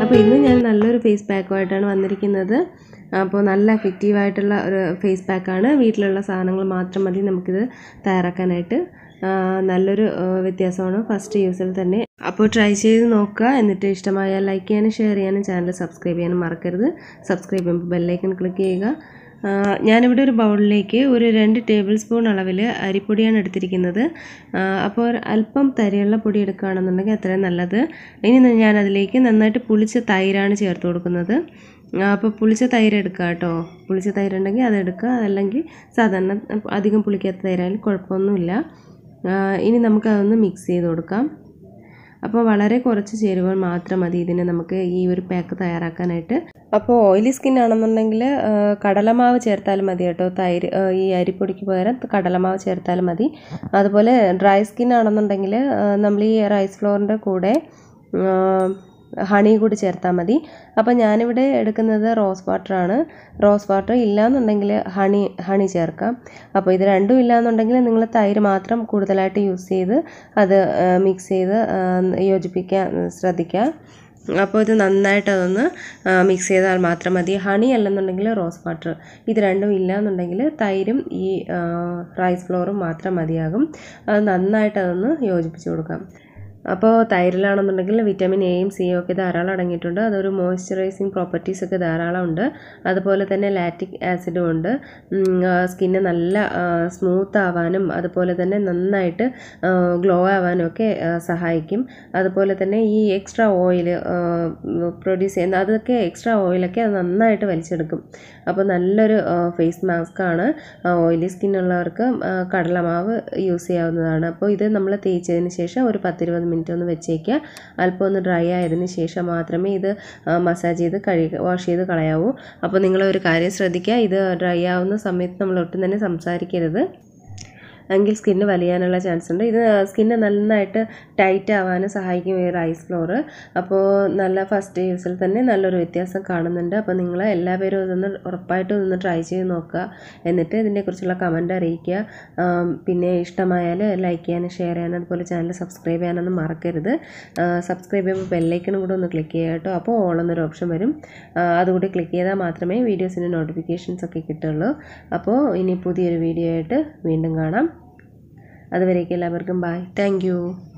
അപ്പോൾ ഇന്ന് ഞാൻ നല്ലൊരു ഫേസ് പാക്കുമായിട്ടാണ് വന്നിരിക്കുന്നത് അപ്പോൾ നല്ല എഫക്റ്റീവായിട്ടുള്ള ഒരു ഫേസ് പാക്കാണ് വീട്ടിലുള്ള സാധനങ്ങൾ മാത്രം മതി നമുക്കിത് തയ്യാറാക്കാനായിട്ട് ആ, നല്ലൊരു ആ, വ്യത്യാസമാണ് ഫസ്റ്റ് യൂസിൽ തന്നെ അപ്പോൾ ട്രൈ ചെയ്ത് നോക്കുക എന്നിട്ട് ഇഷ്ടമായാൽ ലൈക്ക് ചെയ്യാനും ഷെയർ ചെയ്യാനും ചാനൽ സബ്സ്ക്രൈബ് ചെയ്യാനും മറക്കരുത് സബ്സ്ക്രൈബ് ചെയ്യുമ്പോൾ ബെല്ലൈക്കൺ ക്ലിക്ക് ചെയ്യുക ആ, ഞാനിവിടെ ഒരു ബൗളിലേക്ക് ഒരു രണ്ട് ടേബിൾ സ്പൂൺ അളവിൽ അരിപ്പൊടിയാണ് എടുത്തിരിക്കുന്നത് ആ, അപ്പോൾ ഒരു അല്പം തരിയുള്ള പൊടി എടുക്കുകയാണെന്നുണ്ടെങ്കിൽ അത്രയും നല്ലത് ഇനി ഞാൻ അതിലേക്ക് നന്നായിട്ട് പുളിച്ച തൈരാണ് ചേർത്ത് കൊടുക്കുന്നത് ആ, അപ്പോൾ പുളിച്ച തൈര് എടുക്കുക കേട്ടോ പുളിച്ച തൈര് ഉണ്ടെങ്കിൽ അത് എടുക്കുക അതല്ലെങ്കിൽ സാധാരണ അധികം പുളിക്കാത്ത തൈരായാലും കുഴപ്പമൊന്നുമില്ല ആ, ഇനി നമുക്കതൊന്ന് മിക്സ് ചെയ്ത് കൊടുക്കാം അപ്പോൾ വളരെ കുറച്ച് ചേരുവകൾ മാത്രം മതി ഇതിന് നമുക്ക് ഈ ഒരു പാക്ക് തയ്യാറാക്കാനായിട്ട് അപ്പോൾ ഓയിലി സ്കിൻ ആണെന്നുണ്ടെങ്കിൽ ആ, കടലമാവ് ചേർത്താലും മതി കേട്ടോ തൈര് ആ, ഈ അരിപ്പൊടിക്ക് പകരം കടലമാവ് ചേർത്താലും മതി അതുപോലെ ഡ്രൈ സ്കിൻ ആണെന്നുണ്ടെങ്കിൽ ആ, നമ്മൾ ഈ റൈസ് ഫ്ലോറിൻ്റെ കൂടെ ആ, ഹണി കൂടി ചേർത്താൽ മതി അപ്പോൾ ഞാനിവിടെ എടുക്കുന്നത് റോസ് വാട്ടറാണ് റോസ് വാട്ടർ ഇല്ലയെന്നുണ്ടെങ്കിൽ ഹണി ഹണി ചേർക്കാം അപ്പോൾ ഇത് രണ്ടും ഇല്ലയെന്നുണ്ടെങ്കിൽ നിങ്ങൾ തൈര് മാത്രം കൂടുതലായിട്ട് യൂസ് ചെയ്ത് അത് മിക്സ് ചെയ്ത് ആ, യോജിപ്പിക്കാൻ ശ്രദ്ധിക്കുക അപ്പോൾ ഇത് നന്നായിട്ട് അതൊന്ന് മിക്സ് ചെയ്താൽ മാത്രം മതി ഹണി അല്ലെന്നുണ്ടെങ്കിൽ റോസ് വാട്ടർ ഇത് രണ്ടും ഇല്ല എന്നുണ്ടെങ്കിൽ തൈരും ഈ ആ, റൈസ് ഫ്ലോറും മാത്രം മതിയാകും അത് നന്നായിട്ട് അതൊന്ന് യോജിപ്പിച്ച് കൊടുക്കാം അപ്പോൾ തൈരിലാണെന്നുണ്ടെങ്കിൽ വിറ്റാമിൻ എയും സിയും ഒക്കെ ധാരാളം അടങ്ങിയിട്ടുണ്ട് അതൊരു മോയ്സ്ചറൈസിങ് പ്രോപ്പർട്ടീസ് ഒക്കെ ധാരാളം ഉണ്ട് അതുപോലെ തന്നെ ലാറ്റിക് ആസിഡും ഉണ്ട് സ്കിന്ന് നല്ല സ്മൂത്ത് ആവാനും അതുപോലെ തന്നെ നന്നായിട്ട് ഗ്ലോ ആവാനും ഒക്കെ ആ, സഹായിക്കും അതുപോലെ തന്നെ ഈ എക്സ്ട്രാ ഓയിൽ പ്രൊഡ്യൂസ് ചെയ്യുന്ന അതൊക്കെ എക്സ്ട്രാ ഓയിലൊക്കെ അത് നന്നായിട്ട് വലിച്ചെടുക്കും അപ്പോൾ നല്ലൊരു ഫേസ് മാസ്ക് ആണ് ഓയിലി സ്കിൻ ഉള്ളവർക്ക് ആ, കടലമാവ് യൂസ് ചെയ്യാവുന്നതാണ് അപ്പോൾ ഇത് നമ്മൾ തേച്ചതിന് ശേഷം ഒരു പത്തിരുപത് മിനിറ്റ് ഒന്ന് വെച്ചേക്കുക അല്പം ഒന്ന് ഡ്രൈ ആയതിന് ശേഷം മാത്രമേ ഇത് മസാജ് ചെയ്ത് കഴുകി വാഷ് ചെയ്ത് കളയാവൂ അപ്പോൾ നിങ്ങൾ ഒരു കാര്യം ശ്രദ്ധിക്കുക ഇത് ഡ്രൈ ആവുന്ന സമയത്ത് നമ്മൾ ഒട്ടും തന്നെ സംസാരിക്കരുത് എങ്കിൽ സ്കിന്ന് വലിയാനുള്ള ചാൻസ് ഉണ്ട് ഇത് സ്കിന്ന് നന്നായിട്ട് ടൈറ്റ് ആവാനും സഹായിക്കും ഈ റൈസ് ഫ്ലോർ അപ്പോൾ നല്ല ഫസ്റ്റ് യൂസിൽ തന്നെ നല്ലൊരു വ്യത്യാസം കാണുന്നുണ്ട് അപ്പോൾ നിങ്ങൾ എല്ലാവരും ഇതൊന്ന് ഉറപ്പായിട്ടും ഇതൊന്ന് ട്രൈ ചെയ്ത് നോക്കുക എന്നിട്ട് ഇതിനെക്കുറിച്ചുള്ള കമൻറ്റ് അറിയിക്കുക ആം, പിന്നെ ഇഷ്ടമായാൽ ലൈക്ക് ചെയ്യാനും ഷെയർ ചെയ്യാനും അതുപോലെ ചാനൽ സബ്സ്ക്രൈബ് ചെയ്യാനൊന്നും മറക്കരുത് സബ്സ്ക്രൈബ് ചെയ്യുമ്പോൾ ബെല്ലൈക്കണും കൂടെ ഒന്ന് ക്ലിക്ക് ചെയ്യുക കേട്ടോ അപ്പോൾ ഓൾ എന്നൊരു ഓപ്ഷൻ വരും ആ, അതുകൂടി ക്ലിക്ക് ചെയ്താൽ മാത്രമേ വീഡിയോസിൻ്റെ നോട്ടിഫിക്കേഷൻസ് ഒക്കെ കിട്ടുള്ളൂ അപ്പോൾ ഇനി പുതിയൊരു വീഡിയോ ആയിട്ട് വീണ്ടും കാണാം അതുവരേക്കും എല്ലാവർക്കും ബൈ താങ്ക്